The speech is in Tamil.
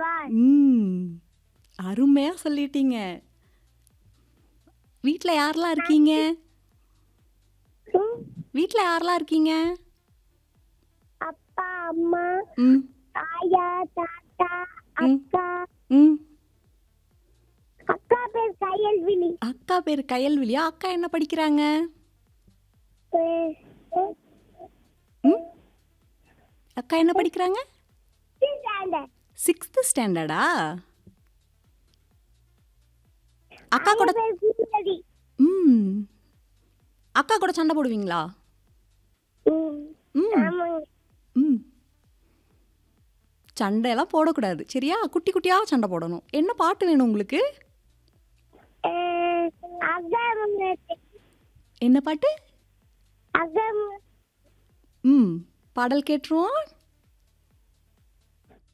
ஒன் ம் அருமையா சொல்லிட்டீங்க வீட்டில் யாரெல்லாம் இருக்கீங்க வீட்டில் யாரெல்லாம் இருக்கீங்க அப்பா அம்மா ம் ஆயா தாத்தா அக்கா ம் அக்கா பேர் கையல்விழி அக்கா பேர் கயல்விழியா அக்கா என்ன படிக்கிறாங்க ம் அக்கா என்ன படிக்கிறாங்க சிக்ஸ்த்து ஸ்டாண்டர்டா அக்கா கூட ம் அக்கா கூட சண்டை போடுவீங்களா ம் ம் சண்டையெல்லாம் போடக்கூடாது சரியா குட்டி குட்டியாக சண்டை போடணும் என்ன பாட்டு வேணும் உங்களுக்கு அகம் என்ன பாட்டு அகம் ம் பாடல் கேட்டுருவோம்